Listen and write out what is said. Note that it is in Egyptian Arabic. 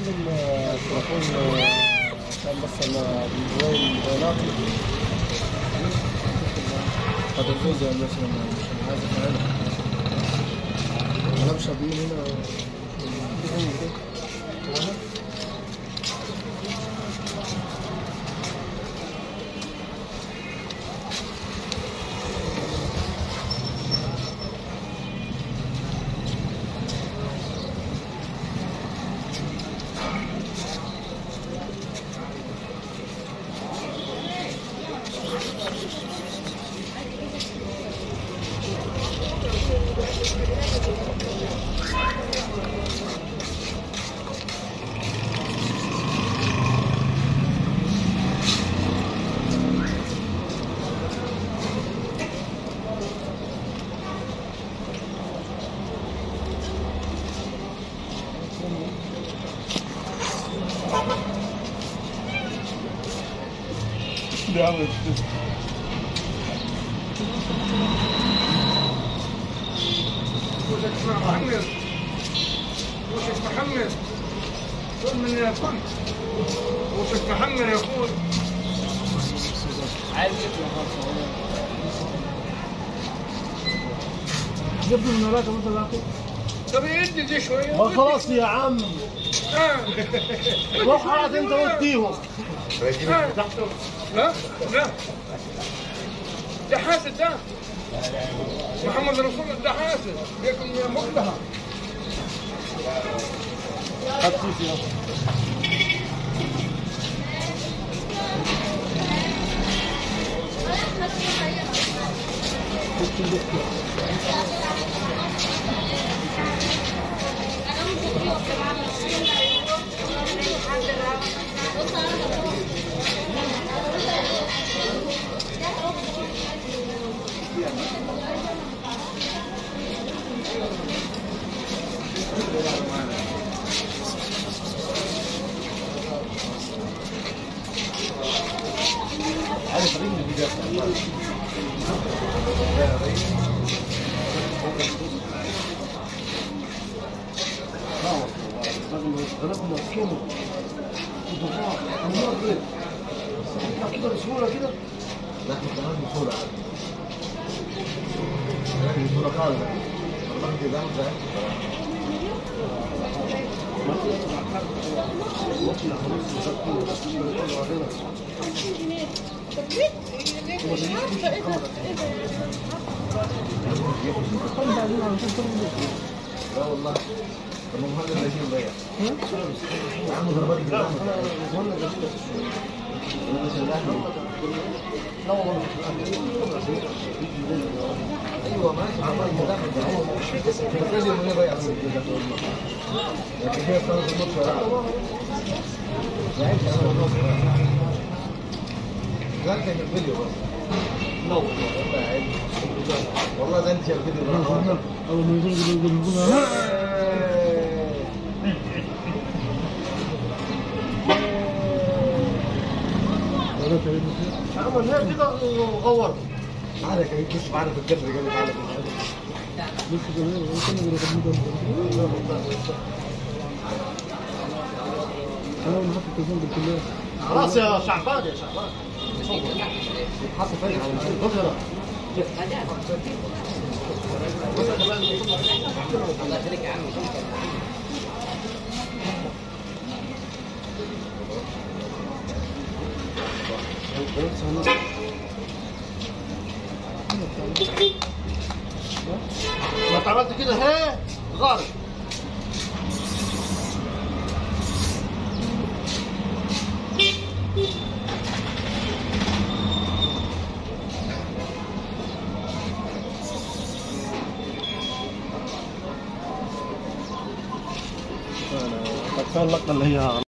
لازم آه، تليفون آه، عشان بس انا الموبايل بياناتي هتفوز يا مثلا مش عايز افعلها انا مش هبين هنا وشك محمد وشك محمد خذ من الفن وشك محمد يا اخوي جبت من وراك وانت باكل طب يدي دي شويه ما خلاص يا عم آه. روح هات انت وديهم آه. لا لا ده حاسد ده محمد رسول الله ده حاسد لكن يا مقلها هات كيس يا غلبنا كيلو وضفاء ومرة كده بسهولة كده لحمة كمان بسهولة لكن بسهولة خالص والله دي لحمة لا والله طب ما هذا اللي يجيب بيع يا عم ضربات اللحمة انا مش اللحمة لا والله ايوه ماشي عمال مدافع ده هو بس لازم من يضيع لكن هي خلاص الماتش ولا لعبت انا والله لا انت في الفيديو بس لا والله والله عيب والله ده انت في الفيديو أول ما يقول يقول يقول ولا تعيد عمل هيك كده وغور تعالى يا كريم خش معانا في الجبل قال لي تعالى بس كده كنا بنقول انا بنحط التليفون بالكليه خلاص يا شعبان يا شعبان حط فين على المشروع بكره ما انت عملت كده هي غارب كان اللقطه اللي هي